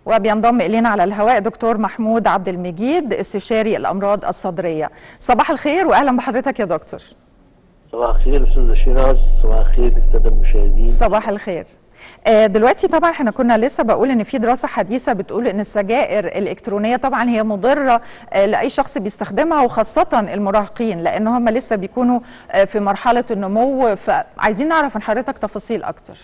وبينضم الينا على الهواء دكتور محمود عبد المجيد استشاري الامراض الصدريه صباح الخير واهلا بحضرتك يا دكتور صباح الخير استاذ شيراز صباح الخير الساده المشاهدين صباح الخير آه، دلوقتي طبعا احنا كنا لسه بقول ان في دراسه حديثه بتقول ان السجائر الالكترونيه طبعا هي مضره آه، لاي شخص بيستخدمها وخاصه المراهقين لان هم لسه بيكونوا آه، في مرحله النمو فعايزين نعرف من حضرتك تفاصيل اكتر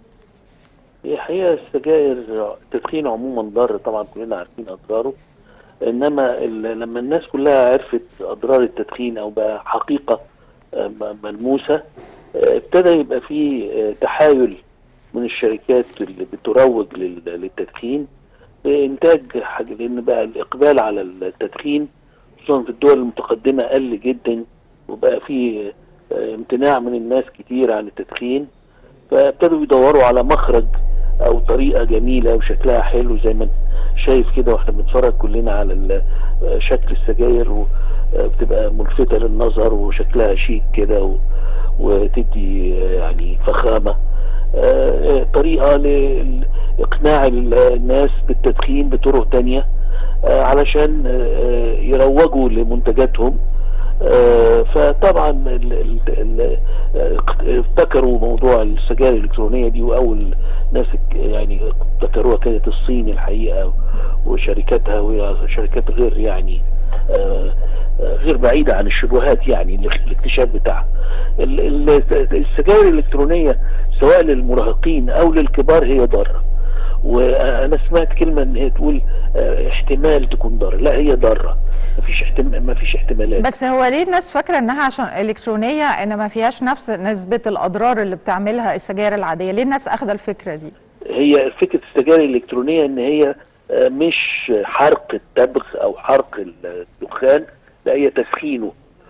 هي حقيقه السجاير التدخين عموما ضار طبعا كلنا عارفين اضراره انما ال- لما الناس كلها عرفت اضرار التدخين او بقى حقيقه آه، م- ملموسه آه، ابتدى يبقى في آه، تحايل من الشركات اللي بتروج لل- للتدخين لانتاج حاجه لان بقى الاقبال على التدخين خصوصا في الدول المتقدمه قل جدا وبقى في آه، امتناع من الناس كتير عن التدخين فابتدوا يدوروا على مخرج او طريقه جميله وشكلها حلو زي ما شايف كده واحنا بنتفرج كلنا على ال- شكل السجاير وبتبقى ملفته للنظر وشكلها شيك كده و- وتدي يعني فخامه آه، طريقه لاقناع الناس بالتدخين بطرق تانية آه، علشان آه، يروجوا لمنتجاتهم آه، فطبعا ال- ال- ال- آه، ابتكروا موضوع السجائر الالكترونيه دي واول ناس ك- يعني ابتكروها كانت الصين الحقيقه وشركاتها وهي شركات غير يعني آه، آه، غير بعيده عن الشبهات يعني الاك- الاكتشاف بتاعها ال- ال- السجائر الالكترونيه سواء للمراهقين او للكبار هي ضاره وانا سمعت كلمه ان هي تقول آه، احتمال تكون ضاره لا هي ضاره مفيش احتمال مفيش احتمالات بس هو ليه الناس فاكره انها عشان الكترونيه ان ما فيهاش نفس نسبه الاضرار اللي بتعملها السجاير العاديه ليه الناس اخذ الفكره دي هي فكره السجائر الالكترونيه ان هي آه، مش حرق التبغ او حرق الدخان لا هي تسخينه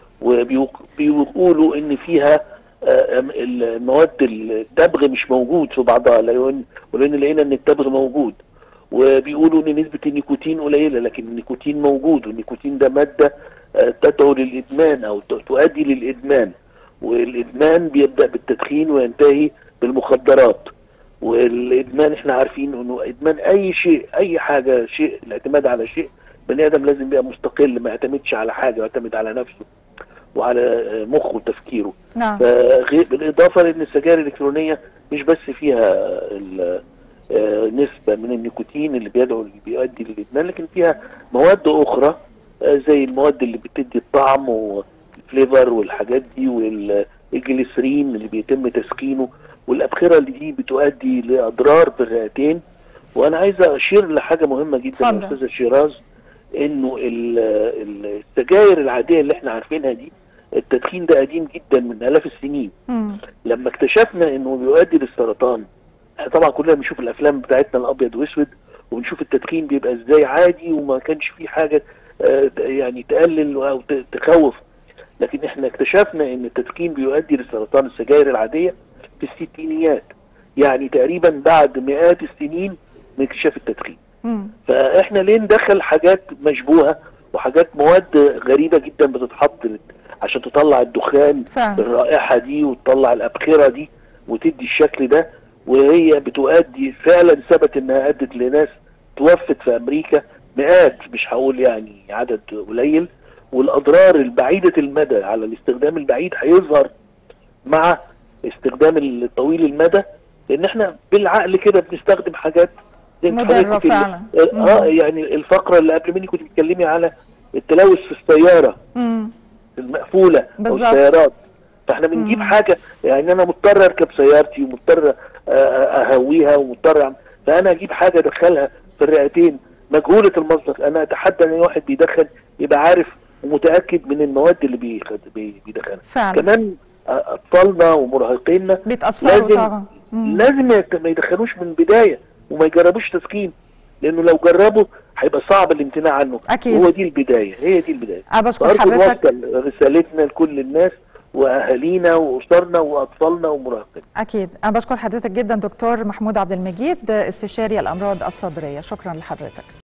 وبيقولوا ان فيها آه، أم- المواد التبغ مش موجود في بعضها لان ولان لقينا ان التبغ موجود وبيقولوا ان نسبه النيكوتين قليله لكن النيكوتين موجود والنيكوتين ده ماده آه، تدعو للادمان او ت- تؤدي للادمان والادمان بيبدا بالتدخين وينتهي بالمخدرات والادمان احنا عارفين انه ادمان اي شيء اي حاجه شيء الاعتماد على شيء بني ادم لازم يبقى مستقل ما يعتمدش على حاجه يعتمد على نفسه وعلى آه، مخه وتفكيره نعم فغير بالاضافه لان السجائر الالكترونيه مش بس فيها ال- آه، نسبه من النيكوتين اللي بيدعو اللي بيؤدي للادمان لكن فيها مواد اخرى آه، زي المواد اللي بتدي الطعم والفليفر والحاجات دي والجليسرين اللي بيتم تسخينه والابخره اللي دي بتؤدي لاضرار في الرئتين وانا عايز اشير لحاجه مهمه جدا يا اتفضل. استاذه شيراز انه ال- ال- السجاير العاديه اللي احنا عارفينها دي التدخين ده قديم جدا من الاف السنين مم. لما اكتشفنا انه بيؤدي للسرطان احنا طبعا كلنا بنشوف الافلام بتاعتنا الابيض واسود وبنشوف التدخين بيبقى ازاي عادي وما كانش فيه حاجه آه، يعني تقلل او ت- تخوف لكن احنا اكتشفنا ان التدخين بيؤدي للسرطان السجاير العاديه في الستينيات يعني تقريبا بعد مئات السنين من اكتشاف التدخين مم. فاحنا ليه ندخل حاجات مشبوهه وحاجات مواد غريبه جدا بتتحط عشان تطلع الدخان فعلا الرائحه دي وتطلع الابخره دي وتدي الشكل ده وهي بتؤدي فعلا ثبت انها ادت لناس توفت في امريكا مئات مش هقول يعني عدد قليل والاضرار البعيده المدى على الاستخدام البعيد هيظهر مع استخدام الطويل المدى لان احنا بالعقل كده بنستخدم حاجات زي ما مضرة حضرتك ال- فعلا. اه يعني الفقره اللي قبل مني كنت بتتكلمي على التلوث في السياره مم. المقفوله او بالظبط. السيارات فاحنا بنجيب مم. حاجه يعني انا مضطر اركب سيارتي ومضطر آه، اهويها ومضطر أعمل- فانا اجيب حاجه ادخلها في الرئتين مجهوله المصدر انا اتحدى ان واحد بيدخن يبقى عارف ومتاكد من المواد اللي بيخد- بي- بيدخنها فعلا كمان آه، اطفالنا ومراهقينا بيتاثروا لازم طبعا مم. لازم يت- ما يدخنوش من البدايه وما يجربوش تسكين لانه لو جربوا هيبقى صعب الامتناع عنه أكيد. هو دي البدايه هي دي البدايه انا بشكر فأرجو حضرتك نوصل رسالتنا لكل الناس واهالينا واسرنا واطفالنا ومراهقينا اكيد انا بشكر حضرتك جدا دكتور محمود عبد المجيد استشاري الامراض الصدريه شكرا لحضرتك